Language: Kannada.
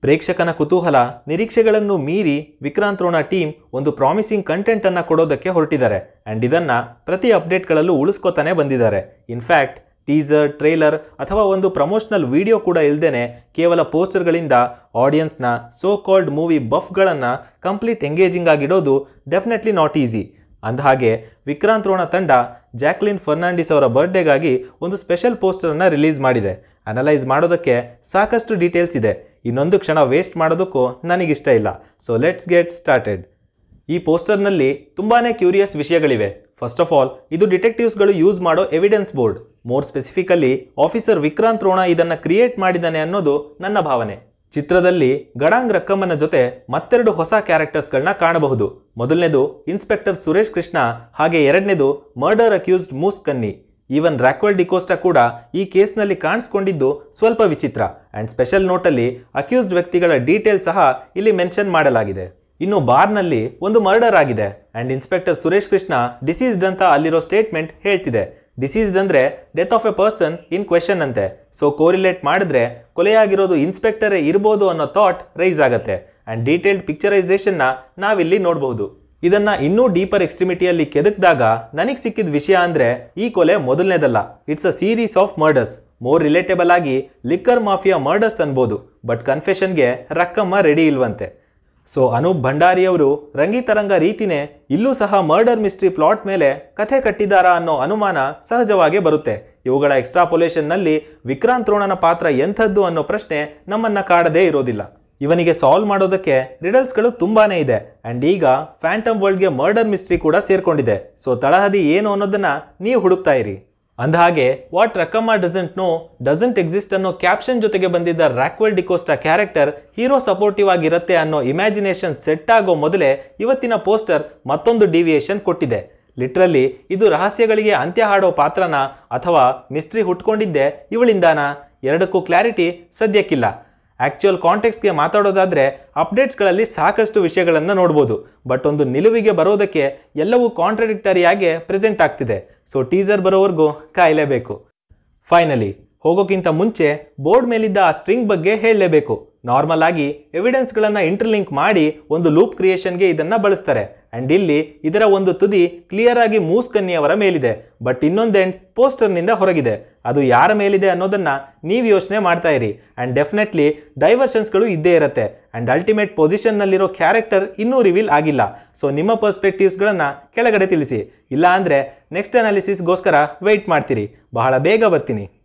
ಪ್ರೇಕ್ಷಕನ ಕುತೂಹಲ ನಿರೀಕ್ಷೆಗಳನ್ನು ಮೀರಿ ವಿಕ್ರಾಂತ್ ರೋಣ ಟೀಮ್ ಒಂದು ಪ್ರಾಮಿಸಿಂಗ್ ಕಂಟೆಂಟ್ ಅನ್ನ ಕೊಡೋದಕ್ಕೆ ಹೊರಟಿದ್ದಾರೆ ಅಂಡ್ ಇದನ್ನ ಪ್ರತಿ ಅಪ್ಡೇಟ್ಗಳಲ್ಲೂ ಉಳಿಸ್ಕೋತಾನೆ ಬಂದಿದ್ದಾರೆ ಇನ್ಫ್ಯಾಕ್ಟ್ ಟೀಸರ್ ಟ್ರೇಲರ್ ಅಥವಾ ಒಂದು ಪ್ರಮೋಷನಲ್ ವಿಡಿಯೋ ಕೂಡ ಇಲ್ದೇನೆ ಕೇವಲ ಪೋಸ್ಟರ್ಗಳಿಂದ ಆಡಿಯನ್ಸ್ನ ಸೋ ಕಾಲ್ಡ್ ಮೂವಿ ಬಫ್ಗಳನ್ನು ಕಂಪ್ಲೀಟ್ ಎಂಗೇಜಿಂಗ್ ಆಗಿಡೋದು ಡೆಫಿನೆಟ್ಲಿ ನಾಟ್ ಈಸಿ ಅಂದಹಾಗೆ ವಿಕ್ರಾಂತ್ ರೋಣ ತಂಡ ಜಾಕ್ಲಿನ್ ಫರ್ನಾಂಡಿಸ್ ಅವರ ಬರ್ಡೇಗಾಗಿ ಒಂದು ಸ್ಪೆಷಲ್ ಪೋಸ್ಟರನ್ನು ರಿಲೀಸ್ ಮಾಡಿದೆ ಅನಲೈಸ್ ಮಾಡೋದಕ್ಕೆ ಸಾಕಷ್ಟು ಡೀಟೇಲ್ಸ್ ಇದೆ ಇನ್ನೊಂದು ಕ್ಷಣ ವೇಸ್ಟ್ ಮಾಡೋದಕ್ಕೂ ನನಗಿಷ್ಟ ಇಲ್ಲ ಸೊ ಲೆಟ್ಸ್ ಗೆಟ್ ಸ್ಟಾರ್ಟೆಡ್ ಈ ಪೋಸ್ಟರ್ನಲ್ಲಿ ತುಂಬಾನೇ ಕ್ಯೂರಿಯಸ್ ವಿಷಯಗಳಿವೆ ಫಸ್ಟ್ ಆಫ್ ಆಲ್ ಇದು ಡಿಟೆಕ್ಟಿವ್ಸ್ಗಳು ಯೂಸ್ ಮಾಡೋ evidence board more specifically officer Vikrant Rona ಇದನ್ನ ಕ್ರಿಯೇಟ್ ಮಾಡಿದ್ದಾನೆ ಅನ್ನೋದು ನನ್ನ ಭಾವನೆ ಚಿತ್ರದಲ್ಲಿ ಗಡಾಂಗ್ ರಕ್ಕಮ್ಮನ ಜೊತೆ ಮತ್ತೆರಡು ಹೊಸ ಕ್ಯಾರೆಕ್ಟರ್ಸ್ಗಳನ್ನ ಕಾಣಬಹುದು ಮೊದಲನೇದು ಇನ್ಸ್ಪೆಕ್ಟರ್ ಸುರೇಶ್ ಕೃಷ್ಣ ಹಾಗೆ ಎರಡನೇದು ಮರ್ಡರ್ ಅಕ್ಯೂಸ್ಡ್ ಮೂಸ್ ಕನ್ನಿ ಈವನ್ ರಾಕ್ವೆಲ್ ಡಿಕೋಸ್ಟಾ ಕೂಡ ಈ ಕೇಸ್ನಲ್ಲಿ ಕಾಣಿಸ್ಕೊಂಡಿದ್ದು ಸ್ವಲ್ಪ ವಿಚಿತ್ರ ಅಂಡ್ ಸ್ಪೆಷಲ್ ನೋಟಲ್ಲಿ ಅಕ್ಯೂಸ್ಡ್ ವ್ಯಕ್ತಿಗಳ ಡೀಟೇಲ್ ಸಹ ಇಲ್ಲಿ ಮೆನ್ಷನ್ ಮಾಡಲಾಗಿದೆ ಇನ್ನು ಬಾರ್ನಲ್ಲಿ ಒಂದು ಮರ್ಡರ್ ಆಗಿದೆ and inspector Suresh Krishna deceased ಅಂತ ಅಲ್ಲಿರೋ ಸ್ಟೇಟ್ಮೆಂಟ್ ಹೇಳ್ತಿದೆ ಡಿಸೀಸ್ಡ್ ಅಂದ್ರೆ death of a person in question ಅಂತೆ ಸೊ ಕೋರಿಲೇಟ್ ಮಾಡಿದ್ರೆ ಕೊಲೆಯಾಗಿರೋದು ಇನ್ಸ್ಪೆಕ್ಟರೇ ಇರ್ಬೋದು ಅನ್ನೋ ಥಾಟ್ ರೈಸ್ ಆಗತ್ತೆ ಅಂಡ್ ಡೀಟೇಲ್ಡ್ ಪಿಕ್ಚರೈಸೇಷನ್ನ ನಾವಿಲ್ಲಿ ನೋಡಬಹುದು ಇದನ್ನ ಇನ್ನೂ ಡೀಪರ್ ಎಕ್ಸ್ಟ್ರಿಮಿಟಿಯಲ್ಲಿ ಕೆದಕ್ದಾಗ ನನಗೆ ಸಿಕ್ಕಿದ ವಿಷಯ ಅಂದ್ರೆ ಈ ಕೊಲೆ ಮೊದಲನೇದಲ್ಲ it's a series of murders more relatable ಆಗಿ ಲಿಕ್ಕರ್ ಮಾಫಿಯಾ ಮರ್ಡರ್ಸ್ ಅನ್ಬೋದು ಬಟ್ ಕನ್ಫೆಷನ್ಗೆ ರಕ್ಕಮ್ಮ ರೆಡಿ ಇಲ್ವಂತೆ ಸೊ ಅನೂಪ್ ಭಂಡಾರಿಯವರು ರಂಗಿತರಂಗ ರೀತಿನೇ ಇಲ್ಲೂ ಸಹ ಮರ್ಡರ್ ಮಿಸ್ಟ್ರಿ ಪ್ಲಾಟ್ ಮೇಲೆ ಕಥೆ ಕಟ್ಟಿದಾರಾ ಅನ್ನೋ ಅನುಮಾನ ಸಹಜವಾಗೇ ಬರುತ್ತೆ ಇವುಗಳ ಎಕ್ಸ್ಟ್ರಾಪೊಲೇಷನ್ನಲ್ಲಿ ವಿಕ್ರಾಂತ್ ರೋಣನ ಪಾತ್ರ ಎಂಥದ್ದು ಅನ್ನೋ ಪ್ರಶ್ನೆ ನಮ್ಮನ್ನ ಕಾಡದೇ ಇರೋದಿಲ್ಲ ಇವನಿಗೆ ಸಾಲ್ವ್ ಮಾಡೋದಕ್ಕೆ ರಿಡಲ್ಸ್ಗಳು ತುಂಬಾನೇ ಇದೆ ಅಂಡ್ ಈಗ ಫ್ಯಾಂಟಮ್ ವರ್ಲ್ಡ್ಗೆ ಮರ್ಡರ್ ಮಿಸ್ಟ್ರಿ ಕೂಡ ಸೇರ್ಕೊಂಡಿದೆ ಸೊ ತಳಹದಿ ಏನು ಅನ್ನೋದನ್ನ ನೀವು ಹುಡುಕ್ತಾ ಇರಿ ಅಂದಹಾಗೆ what Rakamma doesn't know doesn't exist ಅನ್ನೋ ಕ್ಯಾಪ್ಷನ್ ಜೊತೆಗೆ ಬಂದಿದ್ದ Raquel D'Costa character hero supportive ಆಗಿರುತ್ತೆ ಅನ್ನೋ ಇಮ್ಯಾಜಿನೇಷನ್ ಸೆಟ್ ಆಗೋ ಮೊದಲೇ ಇವತ್ತಿನ ಪೋಸ್ಟರ್ ಮತ್ತೊಂದು ಡಿವಿಯೇಷನ್ ಕೊಟ್ಟಿದೆ ಲಿಟ್ರಲಿ ಇದು ರಹಸ್ಯಗಳಿಗೆ ಅಂತ್ಯ ಹಾಡೋ ಪಾತ್ರನ ಅಥವಾ ಮಿಸ್ಟ್ರಿ ಹುಟ್ಕೊಂಡಿದ್ದೆ ಇವಳಿಂದಾನ ಎರಡಕ್ಕೂ ಕ್ಲಾರಿಟಿ ಸದ್ಯಕ್ಕಿಲ್ಲ ಆಕ್ಚುಯಲ್ ಕಾಂಟೆಕ್ಸ್ಗೆ ಮಾತಾಡೋದಾದ್ರೆ ಅಪ್ಡೇಟ್ಸ್ಗಳಲ್ಲಿ ಸಾಕಷ್ಟು ವಿಷಯಗಳನ್ನು ನೋಡ್ಬೋದು ಬಟ್ ಒಂದು ನಿಲುವಿಗೆ ಬರೋದಕ್ಕೆ ಎಲ್ಲವೂ ಕಾಂಟ್ರಡಿಕ್ಟರಿಯಾಗಿ ಪ್ರೆಸೆಂಟ್ ಆಗ್ತಿದೆ ಸೊ ಟೀಸರ್ ಬರೋವರೆಗೂ ಕಾಯಲೇಬೇಕು ಫೈನಲಿ ಹೋಗೋಕ್ಕಿಂತ ಮುಂಚೆ ಬೋರ್ಡ್ ಮೇಲಿದ್ದ ಆ ಸ್ಟ್ರಿಂಗ್ ಬಗ್ಗೆ ಹೇಳಲೇಬೇಕು ನಾರ್ಮಲ್ ಆಗಿ ಎವಿಡೆನ್ಸ್ಗಳನ್ನು ಇಂಟರ್ಲಿಂಕ್ ಮಾಡಿ ಒಂದು ಲೂಪ್ ಕ್ರಿಯೇಷನ್ಗೆ ಇದನ್ನ ಬಳಸ್ತಾರೆ ಅಂಡ್ ಇಲ್ಲಿ ಇದರ ಒಂದು ತುದಿ ಕ್ಲಿಯರ್ ಆಗಿ ಮೂಸ್ ಕನ್ನಿಯವರ ಮೇಲಿದೆ ಬಟ್ ಇನ್ನೊಂದೆಂಡ್ ಪೋಸ್ಟರ್ನಿಂದ ಹೊರಗಿದೆ ಅದು ಯಾರ ಮೇಲಿದೆ ಅನ್ನೋದನ್ನ ನೀವು ಯೋಚನೆ ಮಾಡ್ತಾ ಇರಿ ಅಂಡ್ ಡೆಫಿನೆಟ್ಲಿ ಡೈವರ್ಷನ್ಸ್ಗಳು ಇದ್ದೇ ಇರುತ್ತೆ ಅಂಡ್ ಅಲ್ಟಿಮೇಟ್ ಪೊಸಿಷನ್ನಲ್ಲಿರೋ ಕ್ಯಾರೆಕ್ಟರ್ ಇನ್ನೂ ರಿವೀಲ್ ಆಗಿಲ್ಲ ಸೊ ನಿಮ್ಮ ಪರ್ಸ್ಪೆಕ್ಟಿವ್ಸ್ಗಳನ್ನು ಕೆಳಗಡೆ ತಿಳಿಸಿ ಇಲ್ಲ ಅಂದರೆ ನೆಕ್ಸ್ಟ್ ಅನಾಲಿಸಿಸ್ಗೋಸ್ಕರ ವೆಯ್ಟ್ ಮಾಡ್ತೀರಿ ಬಹಳ ಬೇಗ ಬರ್ತೀನಿ